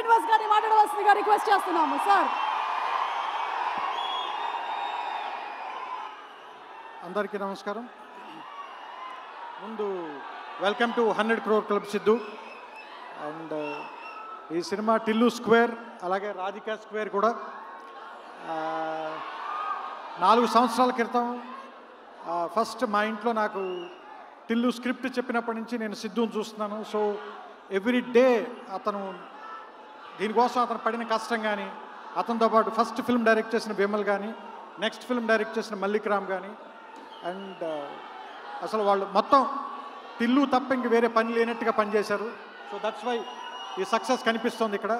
శ్రీనివాస్ గారిని మాట్లాడవలసిందిగా రిక్వెస్ట్ చేస్తున్నాము సార్ అందరికీ నమస్కారం ముందు welcome to hundred crore club Siddhu and ఈ సినిమా టిల్లు స్క్వేర్ అలాగే రాధికా స్క్వేర్ కూడా ఆ, నాలుగు సంవత్సరాల క్రితం ఫస్ట్ మా ఇంట్లో నాకు టిల్లు స్క్రిప్ట్ చెప్పినప్పటి నుంచి నేను సిద్ధుని చూస్తున్నాను సో ఎవ్రీ డే అతను దీనికోసం అతను పడిన కష్టం కానీ అతనితో పాటు ఫస్ట్ ఫిల్మ్ డైరెక్ట్ చేసిన విమల్ కానీ నెక్స్ట్ ఫిల్మ్ డైరెక్ట్ చేసిన మల్లిక్ రామ్ కానీ అండ్ అసలు వాళ్ళు మొత్తం టిల్లు తప్ప ఇంక వేరే పని లేనట్టుగా పనిచేశారు సో దట్స్ వై ఈ సక్సెస్ కనిపిస్తోంది ఇక్కడ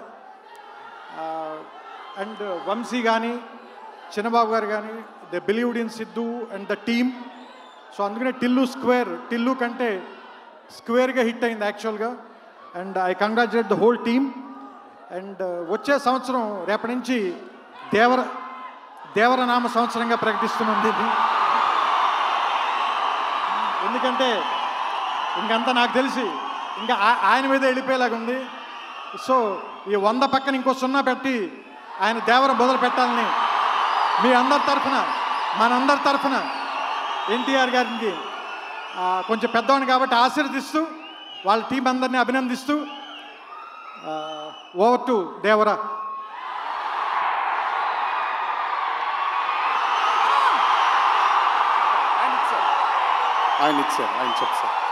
అండ్ వంశీ కానీ చిన్నబాబు గారు కానీ the believed in Siddhu and the team so అందుకనే టిల్లు స్క్వేర్ టిల్లు కంటే స్క్వేర్గా హిట్ అయింది యాక్చువల్గా and I congratulate the whole team and వచ్చే సంవత్సరం రేపటి నుంచి దేవర దేవరనామ సంవత్సరంగా ప్రకటిస్తున్నాం దీన్ని ఎందుకంటే ఇంకంతా నాకు తెలిసి ఇంకా ఆ- ఆయన మీద వెళ్ళిపోయేలాగా ఉంది సో ఈ వంద పక్కన ఇంకో సున్నా పెట్టి ఆయన దేవర మొదలు పెట్టాలని మీ అందరి తరఫున మనందరి తరఫున ఎన్టీఆర్ గారికి ఆ, కొంచెం పెద్దవాడిని కాబట్టి ఆశీర్వదిస్తూ వాళ్ళ టీం అందరినీ అభినందిస్తూ ఓవర్ టు దేవరా ఆయన ఇచ్చారు ఆయన ఇచ్చారు ఆయన చెప్పు సార్